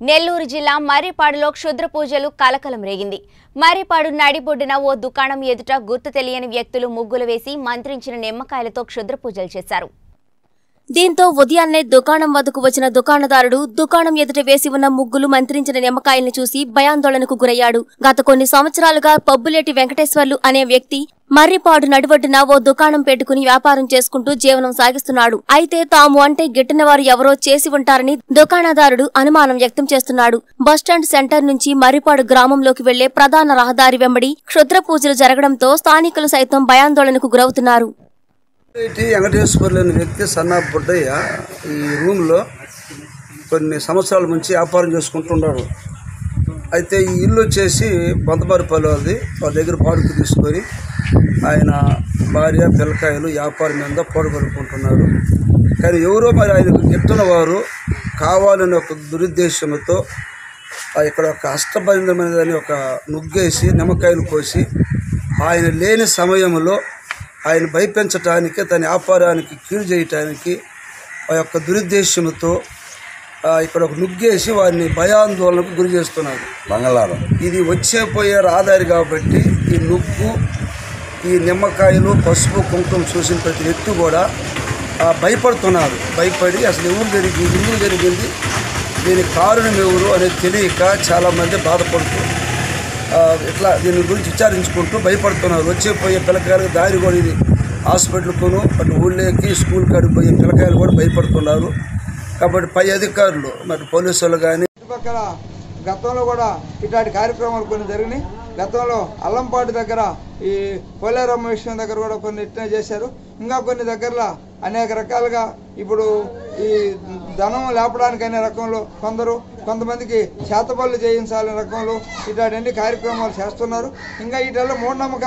నెల్లూరు జిల్లా మర్రిపాడులో క్షుద్ర పూజలు కలకలం రేగింది మర్రిపాడు నడిబొడ్డున ఓ దుకాణం ఎదుట గుర్తు తెలియని వ్యక్తులు ముగ్గులు వేసి మంత్రించిన నిమ్మకాయలతో క్షుద్ర పూజలు చేశారు దీంతో ఉదయాన్నే దుకాణం వద్దకు వచ్చిన దుకాణదారుడు దుకాణం ఎదుట వేసి ఉన్న ముగ్గులు మంత్రించిన నిమ్మకాయల్ని చూసి భయాందోళనకు గురయ్యాడు గత కొన్ని సంవత్సరాలుగా పబ్బులేటి వెంకటేశ్వర్లు అనే వ్యక్తి మర్రిపాడు నడిబొడ్డున ఓ దుకాణం పెట్టుకుని వ్యాపారం చేసుకుంటూ జీవనం సాగిస్తున్నాడు అయితే తాము అంటే గిట్టిన వారు ఎవరో చేసి ఉంటారని దుకాణదారుడు అనుమానం వ్యక్తం చేస్తున్నాడు బస్టాండ్ సెంటర్ నుంచి మర్రిపాడు గ్రామంలోకి వెళ్లే ప్రధాన రహదారి వెంబడి క్షుద్ర పూజలు జరగడంతో స్థానికులు సైతం భయాందోళనకు గురవుతున్నారు ఐటి వెంకటేశ్వర్లు అనే వ్యక్తి సన్నా బుడ్డయ్య ఈ రూమ్లో కొన్ని సంవత్సరాల నుంచి వ్యాపారం చేసుకుంటున్నాడు అయితే ఈ ఇల్లు వచ్చేసి బొంతబారిపల్లి వాళ్ళది వాళ్ళ దగ్గర బాడుకు తీసుకొని ఆయన భార్య పిల్లకాయలు వ్యాపారం మీద పోడగొడుకుంటున్నారు కానీ ఎవరో మరి ఆయనకు గిట్టని వారు కావాలని ఒక దురుద్దేశంతో ఆ ఇక్కడ ఒక అష్టబంధమైనదని ఒక నుగ్గేసి నిమ్మకాయలు కోసి ఆయన లేని సమయంలో ఆయన భయపెంచటానికి తన వ్యాపారానికి కీడు చేయటానికి ఆ యొక్క దురుద్దేశంతో ఆ, ఇక్కడ ఒక నుగ్గేసి వారిని భయాందోళనకు గురి చేస్తున్నారు మంగళవారం ఇది వచ్చే పోయే రహదారి కాబట్టి ఈ నుగ్గు ఈ నిమ్మకాయలు పసుపు కుంకుమ చూసిన ప్రతి వ్యక్తి కూడా ఆ, భయపడుతున్నారు భయపడి అసలు ఎవరు జరిగింది ఎందుకు జరిగింది దీని కారణం ఎవరు అనేది తెలియక చాలామంది బాధపడుతూ ఆ, ఇట్లా దీని గురించి విచారించుకుంటూ భయపడుతున్నారు వచ్చే పోయే పిల్లకాయలకు దారి కూడా ఇది హాస్పిటల్కును అటు ఊళ్ళోకి స్కూల్ కాడికి పోయే పిల్లకాయలు కూడా భయపడుతున్నారు కాబట్టి పై అధికారులు మరి పోలీసు వాళ్ళు కానీ చుట్టుపక్కల గతంలో కూడా ఇట్లాంటి కార్యక్రమాలు కొన్ని జరిగినాయి గతంలో అల్లంపాటి దగ్గర ఈ పోలేరమ్మ విషయం దగ్గర కూడా కొన్ని ఇట్లా చేశారు ఇంకా కొన్ని దగ్గరలో అనేక రకాలుగా ఇప్పుడు ఈ ధనం లేపడానికి అనే రకంలో కొందరు కొంతమందికి చేతబళ్ళు చేయించాలనే రకంలో ఇట్లాంటి కార్యక్రమాలు చేస్తున్నారు ఇంకా వీటిల్లో మూఢనమ్మకాలు